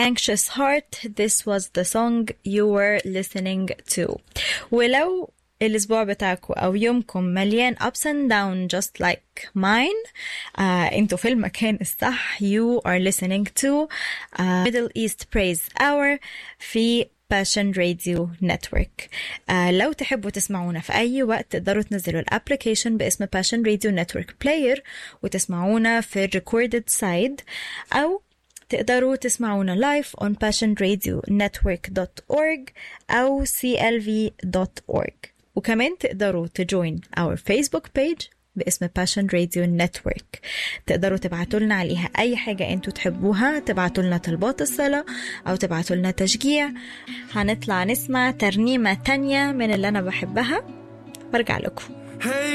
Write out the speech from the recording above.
Anxious Heart this was the song you were listening to ولو الأسبوع بتاعكم أو يومكم مليان ups and down just like mine uh, انتوا في المكان الصح you are listening to uh, Middle East Praise Hour في Passion Radio Network آه لو تحبوا تسمعونا في أي وقت تقدروا تنزلوا الابلكيشن باسم Passion Radio Network Player وتسمعونا في Recorded Side أو تقدروا تسمعونا لايف on passionradionetwork.org أو clv.org وكمان تقدروا تجوين our Facebook page باسم Passion Radio Network تقدروا تبعتوا لنا عليها أي حاجة أنتوا تحبوها تبعتوا لنا طلبات الصلاة أو تبعتوا لنا تشجيع هنطلع نسمع ترنيمة تانية من اللي أنا بحبها برجع لكم